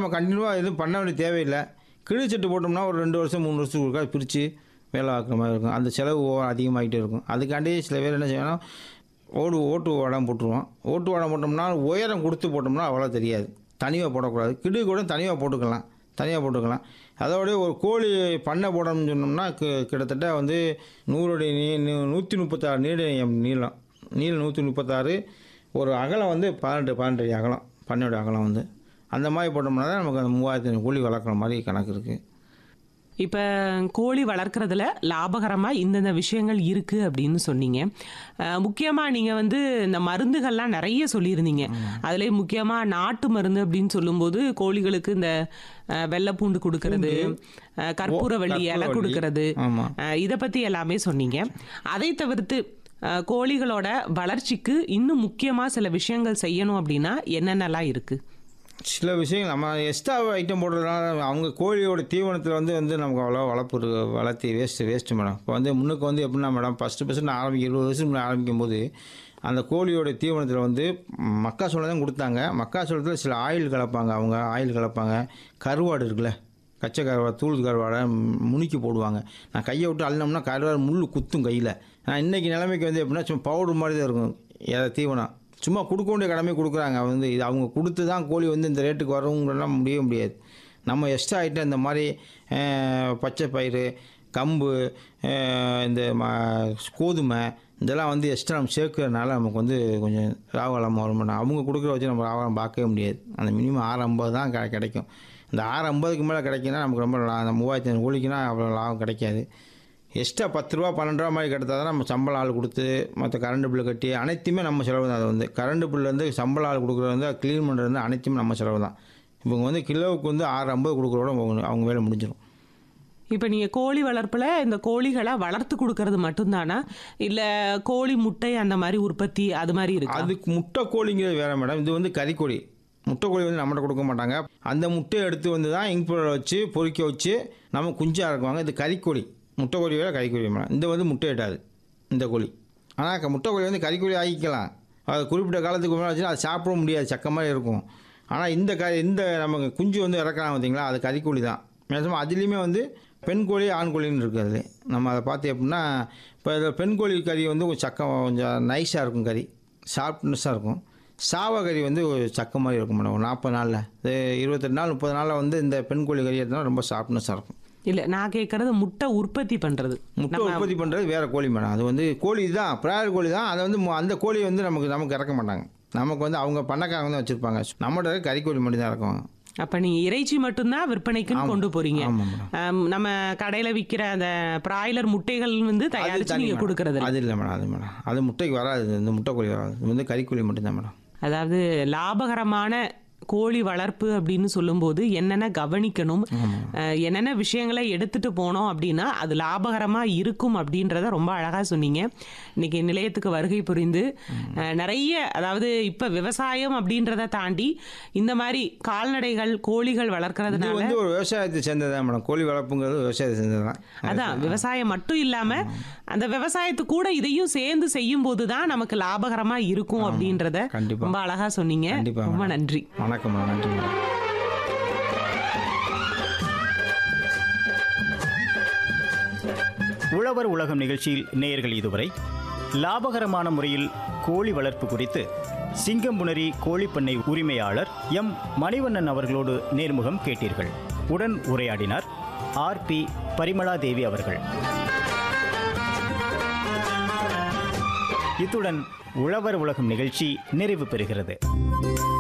நம்ம கண்டினியூவாக எதுவும் பண்ண வேண்டிய தேவையில்லை கிழிச்சட்டு போட்டோம்னா ஒரு ரெண்டு வருஷம் மூணு வருஷத்துக்கு ஒருக்கா பிரித்து வேலை ஆக்குற மாதிரி இருக்கும் அந்த செலவு ஓ- அதிகமாகிட்டே இருக்கும் அதுக்காண்டி சில பேர் என்ன செய்யணும் ஓடு ஓட்டு வாடம் போட்டுருவோம் ஓட்டு வாடம் போட்டோம்னா உயரம் கொடுத்து போட்டோம்னா அவ்வளோ தெரியாது தனியாக போடக்கூடாது கிடு கூட தனியாக போட்டுக்கலாம் தனியாக போட்டுக்கலாம் அதோட ஒரு கோழி பண்ணை போடணும்னு சொன்னோம்னா கி- கிட்டத்தட்ட வந்து நூறுடைய நீ நூ- நூற்றி முப்பத்தாறு நீட நீளம் நீளம் நூற்றி முப்பத்தாறு ஒரு அகலம் வந்து பன்னெண்டு பன்னெண்டு அடி அகலம் பண்ணையோட அகலம் வந்து அந்த மாதிரி போட்டோம்னா தான் நமக்கு அந்த மூவாயிரத்தி ஐநூறு கோழி வளர்க்குற மாதிரி கணக்கு இருக்குது இப்போ கோழி வளர்க்குறதுல லாபகரமாக இந்தந்த விஷயங்கள் இருக்குது அப்படின்னு சொன்னீங்க முக்கியமாக நீங்கள் வந்து இந்த மருந்துகள்லாம் நிறைய சொல்லியிருந்தீங்க அதுலேயே முக்கியமாக நாட்டு மருந்து அப்படின்னு சொல்லும்போது கோழிகளுக்கு இந்த அஹ், வெள்ளைப்பூண்டு கொடுக்கறது அஹ், கற்பூரவள்ளி இலை கற்பூரவள்ளி. கொடுக்கறது ஆமாம் இதை பற்றி எல்லாமே சொன்னீங்க அதை தவிர்த்து அஹ், கோழிகளோட வளர்ச்சிக்கு இன்னும் முக்கியமாக சில விஷயங்கள் செய்யணும் அப்படின்னா என்னென்னலாம் இருக்குது சில விஷயங்கள் நம்ம எக்ஸ்ட்ரா ஐட்டம் போடுறதுனால அவங்க கோழியோட தீவனத்தில் வந்து வந்து நமக்கு அவ்வளோ வளர்ப்பு இருக்கு வளர்த்தி வேஸ்ட்டு வேஸ்ட்டு மேடம் இப்போ வந்து முன்னுக்கு வந்து எப்படின்னா மேடம் ஃபஸ்ட்டு ஃபஸ்ட்டு நான் ஆரம்பிக்க இருபது வருஷம் முன்னாடி ஆரம்பிக்கும் போது அந்த கோழியோட தீவனத்தில் வந்து மக்காசோளம் தான் கொடுத்தாங்க மக்காசோளத்தில் சில ஆயில் கலப்பாங்க அவங்க ஆயில் கலப்பாங்க கருவாடு இருக்குல்ல கச்சை கருவாடு தூள் கருவாடை ம், முனிக்கி போடுவாங்க நான் கையை விட்டு அள்ளினோம்னா கருவாடு முள் குத்தும் கையில் நான் இன்றைக்கி நிலைமைக்கு வந்து எப்படின்னா சும்மா பவுடர் மாதிரி தான் இருக்கும் எதை தீவனம் சும்மா கொடுக்க வேண்டிய கடமை கொடுக்குறாங்க வந்து இது அவங்க கொடுத்து தான் கோழி வந்து இந்த ரேட்டுக்கு வரவங்கலாம் முடியவே முடியாது நம்ம எக்ஸ்ட்ரா ஐட்டம் இந்த மாதிரி அஹ், பச்சை பயிறு கம்பு அஹ், இந்த ம கோதுமை இதெல்லாம் வந்து எக்ஸ்ட்ரா நம்ம சேர்க்கறதுனால நமக்கு வந்து கொஞ்சம் லாபம் வரும் அவங்க கொடுக்குற வச்சு நம்ம லாபம் பார்க்கவே முடியாது அந்த மினிமம் ஆறு ஐம்பது தான் கிடை- கிடைக்கும் இந்த ஆறு ஐம்பதுக்கு மேலே கிடைக்குன்னா நமக்கு ரொம்ப லா- அந்த மூவாயிரத்தி ஐநூறு கோழிக்குன்னா அவ்வளோ லாபம் கிடைக்காது எக்ஸ்ட்ரா பத்து ரூபா பன்னெண்டு ரூபா மாதிரி கிடைத்தா தான் நம்ம சம்பளம் ஆள் கொடுத்து மற்ற கரண்ட் பில்லு கட்டி அனைத்துமே நம்ம செலவு தான் அது வந்து கரண்ட் பில்லேருந்து சம்பளம் ஆள் கொடுக்குறது வந்து க்ளீன் பண்ணுறது வந்து அனைத்துமே நம்ம செலவு தான் இவங்க வந்து கிலோவுக்கு வந்து ஆறு ஐம்பது கொடுக்குறோட அவங்க அவங்க வேலை முடிஞ்சிடும் இப்போ நீங்கள் கோழி வளர்ப்பில் இந்த கோழிகளை வளர்த்து கொடுக்கறது மட்டும்தானா இல்லை கோழி முட்டை அந்த மாதிரி உற்பத்தி அது மாதிரி இருக்கு அதுக்கு முட்டை கோழிங்கிறது வேற மேடம் இது வந்து கறிக்கோழி முட்டை கோழி வந்து நம்மகிட்ட கொடுக்க மாட்டாங்க அந்த முட்டையை எடுத்து வந்து தான் இங்க்போட வச்சு பொறிக்க வச்சு நம்ம குஞ்சா இருக்குவாங்க இது கறிக்கோழி முட்டை கோழி வேற கறிக்கோழி மேடம் இந்த வந்து முட்டை இடாது இந்த கோழி ஆனால் முட்டை கோழி வந்து கறிக்கோழி ஆகிக்கலாம் அது குறிப்பிட்ட காலத்துக்கு முன்னாடி வச்சுன்னா அது சாப்பிட முடியாது சக்க மாதிரி இருக்கும் ஆனால் இந்த க இந்த நமக்கு குஞ்சு வந்து இறக்கலாம் பார்த்தீங்களா அது கறிக்கோழி தான் மேக்ஸிமம் அதுலேயுமே வந்து பெண் கோழி ஆண் கோழின்னு இருக்குது அதுல. நம்ம அதை பார்த்து எப்படின்னா இப்போ இதில் பெண் கோழி கறி வந்து கொஞ்சம் சக்கம் கொஞ்சம் நைஸாக இருக்கும் கறி சாஃப்ட்னஸாக இருக்கும் சாவ கறி வந்து ஒரு சக்க மாதிரி இருக்கும் மேடம் ஒரு நாற்பது நாளில் இது இருபத்தெட்டு நாள் முப்பது நாளில் வந்து இந்த பெண் கோழி கறி எடுத்தோம்னா ரொம்ப சாஃப்ட்னஸாக இருக்கும் இல்லை நான் கேட்கறது முட்டை உற்பத்தி பண்ணுறது முட்டை உற்பத்தி பண்ணுறது வேறு கோழி மேடம் அது வந்து கோழி தான் பிராயர் கோழி தான் அதை வந்து மு- அந்த கோழி வந்து நமக்கு நமக்கு இறக்க மாட்டாங்க நமக்கு வந்து அவங்க பண்ணக்காரங்க தான் வச்சுருப்பாங்க நம்மகிட்ட கறிக்கோழி மட்டும் தான் இறக்குவாங்க அப்போ நீங்கள் இறைச்சி மட்டும்தான் விற்பனைக்குன்னு கொண்டு போறீங்க ஆமாம் மேடம் ஆம், நம்ம கடையில் விற்கிற அந்த பிராய்லர் முட்டைகள் வந்து அது தயாரித்து தனி நீங்கள் மேடம். கொடுக்கறது அது இல்லை மேடம் அது மேடம் அது முட்டைக்கு வராது இந்த முட்டை கோழி வராது இது வந்து கறிக்கோழி மட்டும்தான் மேடம் அதாவது லாபகரமான கோழி வளர்ப்பு அப்படின்னு சொல்லும்போது என்னென்ன கவனிக்கணும் அஹ், என்னென்ன விஷயங்களை எடுத்துட்டு போனோம் அப்படின்னா அது லாபகரமா இருக்கும் அப்படின்றத ரொம்ப அழகா சொன்னீங்க இன்னைக்கு நிலையத்துக்கு வருகை புரிந்து அஹ், நிறைய அதாவது இப்ப விவசாயம் அப்படின்றத தாண்டி இந்த மாதிரி கால்நடைகள் கோழிகள் இது வளர்க்கறதுனால வந்து ஒரு விவசாயத்தை சேர்ந்ததான் மேடம் கோழி வளர்ப்புங்கிறது விவசாயத்தை சேர்ந்தது தான் அதான் விவசாயம் மட்டும் இல்லாம அந்த விவசாயத்து கூட இதையும் சேர்ந்து செய்யும் போது தான் நமக்கு லாபகரமா இருக்கும் அப்படின்றத கண்டிப்பா. ரொம்ப அழகா சொன்னீங்க கண்டிப்பா, ரொம்ப மேடம். நன்றி வணக்கம் மேடம் நன்றி மேடம் உழவர் உலகம் நிகழ்ச்சியில் நேயர்கள் இதுவரை லாபகரமான முறையில் கோழி வளர்ப்பு குறித்து சிங்கம்புணரி கோழிப்பண்ணை உரிமையாளர் எம் மணிவண்ணன் அவர்களோடு நேர்முகம் கேட்டீர்கள் உடன் உரையாடினார் ஆர் பி பரிமளா தேவி அவர்கள் இத்துடன் உழவர் உலகம் நிகழ்ச்சி நிறைவு பெறுகிறது